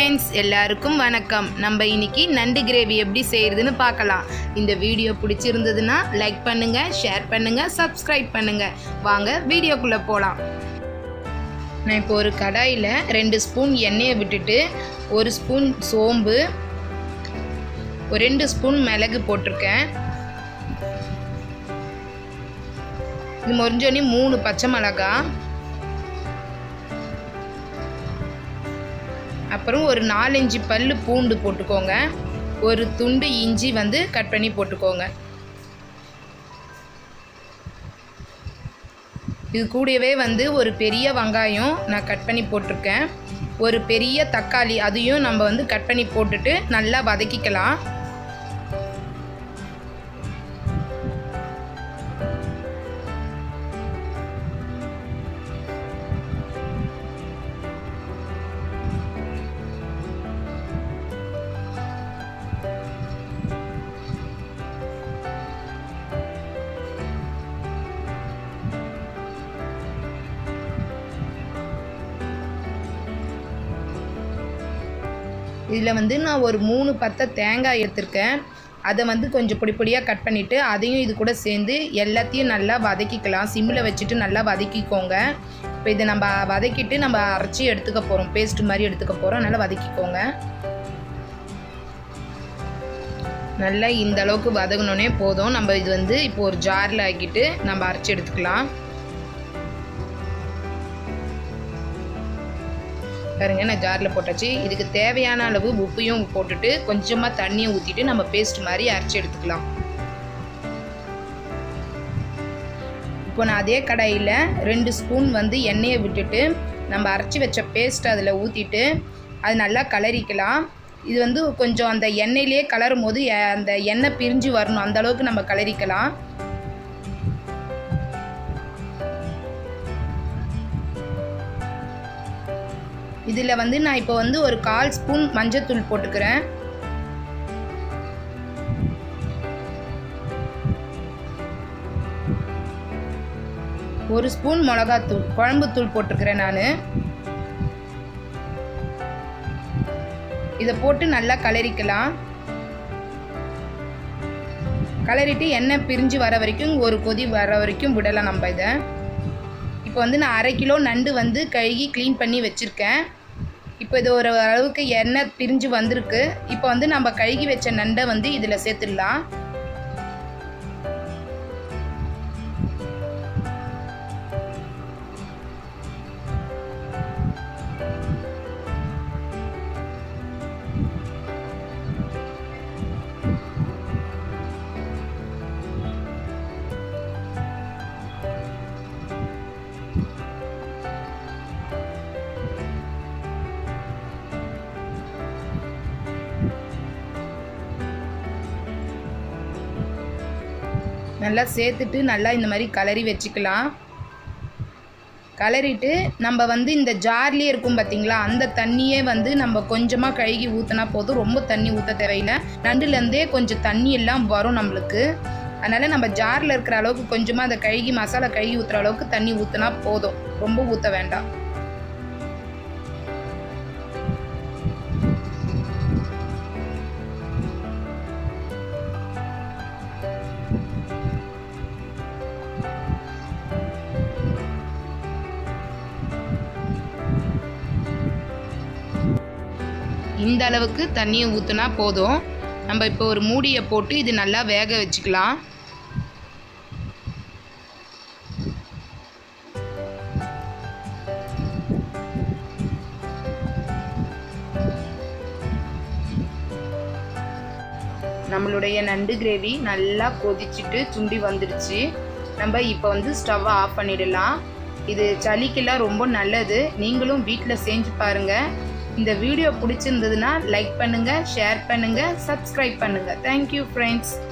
friends எல்லாருக்கும் வணக்கம் நம்ம இன்னைக்கு நண்டு கிரேவி எப்படி செய்யறதுன்னு பார்க்கலாம் இந்த வீடியோ பிடிச்சிருந்ததுன்னா லைக் பண்ணுங்க ஷேர் பண்ணுங்க சப்ஸ்கிரைப் பண்ணுங்க வாங்க வீடியோக்குள்ள போகலாம் நான் இப்போ ஒரு கடாயில் ரெண்டு ஸ்பூன் எண்ணெயை விட்டுட்டு ஒரு ஸ்பூன் சோம்பு ஒரு ரெண்டு ஸ்பூன் மிளகு போட்டிருக்கேன் இது முறிஞ்சோனே மூணு பச்சை மிளகாய் அப்புறம் ஒரு நாலஞ்சு பல்லு பூண்டு போட்டுக்கோங்க ஒரு துண்டு இஞ்சி வந்து கட் பண்ணி போட்டுக்கோங்க இது கூடவே வந்து ஒரு பெரிய வெங்காயம் நான் கட் பண்ணி போட்டிருக்கேன் ஒரு பெரிய தக்காளி அதையும் நம்ம வந்து கட் பண்ணி போட்டுட்டு நல்லா வதக்கிக்கலாம் இதில் வந்து நான் ஒரு மூணு பத்தை தேங்காய் எடுத்திருக்கேன் அதை வந்து கொஞ்சம் பொடி பொடியாக கட் பண்ணிவிட்டு அதையும் இது கூட சேர்ந்து எல்லாத்தையும் நல்லா வதக்கிக்கலாம் சிம்மில் வச்சுட்டு நல்லா வதக்கிக்கோங்க இப்போ இதை நம்ம வதக்கிட்டு நம்ம அரைச்சி எடுத்துக்க போகிறோம் பேஸ்ட் மாதிரி எடுத்துக்க போகிறோம் நல்லா வதக்கிக்கோங்க நல்லா இந்த அளவுக்கு வதங்கினோடனே போதும் நம்ம இது வந்து இப்போ ஒரு ஜாரில் ஆக்கிட்டு நம்ம அரைச்சி எடுத்துக்கலாம் பாருங்க நான் ஜாரில் போட்டாச்சு இதுக்கு தேவையான அளவு உப்பையும் போட்டுட்டு கொஞ்சமாக தண்ணியை ஊற்றிட்டு நம்ம பேஸ்ட் மாதிரி அரைச்சி எடுத்துக்கலாம் இப்போ நான் அதே கடாயில் ரெண்டு ஸ்பூன் வந்து எண்ணெயை விட்டுட்டு நம்ம அரைச்சி வச்ச பேஸ்ட் அதில் ஊற்றிட்டு அது நல்லா கலரிக்கலாம் இது வந்து கொஞ்சம் அந்த எண்ணெயிலே கலரும் போது அந்த எண்ணெய் பிரிஞ்சு வரணும் அந்த அளவுக்கு நம்ம கலரிக்கலாம் இதில் வந்து நான் இப்போ வந்து ஒரு கால் ஸ்பூன் மஞ்சத்தூள் போட்டுக்கிறேன் ஒரு ஸ்பூன் மிளகாத்தூள் குழம்புத்தூள் போட்டிருக்கிறேன் நான் இதை போட்டு நல்லா கலரிக்கலாம் கலரிட்டு எண்ணெய் பிரிஞ்சு வர வரைக்கும் ஒரு கொதி வர வரைக்கும் விடலாம் நம்ம இதை இப்போ வந்து நான் அரை கிலோ நண்டு வந்து கழுகி க்ளீன் பண்ணி வச்சுருக்கேன் இப்போ இது ஒரு அளவுக்கு எண்ணெய் பிரிஞ்சு வந்திருக்கு இப்போ வந்து நம்ம கழுகி வச்ச நண்டை வந்து இதில் சேர்த்துடலாம் நல்லா சேர்த்துட்டு நல்லா இந்த மாதிரி கலரி வச்சுக்கலாம் கலரிட்டு நம்ம வந்து இந்த ஜார்லேயே இருக்கும் பார்த்தீங்களா அந்த தண்ணியே வந்து நம்ம கொஞ்சமாக கழுகி ஊற்றினா போதும் ரொம்ப தண்ணி ஊற்ற தேவையில்லை நண்டுலேருந்தே கொஞ்சம் தண்ணி எல்லாம் வரும் நம்மளுக்கு அதனால் நம்ம ஜாரில் இருக்கிற அளவுக்கு கொஞ்சமாக அந்த கழுகி மசாலா கழுகி ஊற்றுற அளவுக்கு தண்ணி ஊற்றினா போதும் ரொம்ப ஊற்ற வேண்டாம் இந்த அளவுக்கு தண்ணியை ஊற்றினா போதும் நம்ம இப்போ ஒரு மூடியை போட்டு இது நல்லா வேக வச்சுக்கலாம் நம்மளுடைய நண்டு கிரேவி நல்லா கொதிச்சுட்டு சுண்டி வந்துடுச்சு நம்ம இப்போ வந்து ஸ்டவ்வை ஆஃப் பண்ணிடலாம் இது சளிக்கெல்லாம் ரொம்ப நல்லது நீங்களும் வீட்டில் செஞ்சு பாருங்கள் இந்த வீடியோ பிடிச்சிருந்ததுன்னா லைக் பண்ணுங்கள் ஷேர் பண்ணுங்கள் சப்ஸ்கிரைப் பண்ணுங்கள் தேங்க்யூ ஃப்ரெண்ட்ஸ்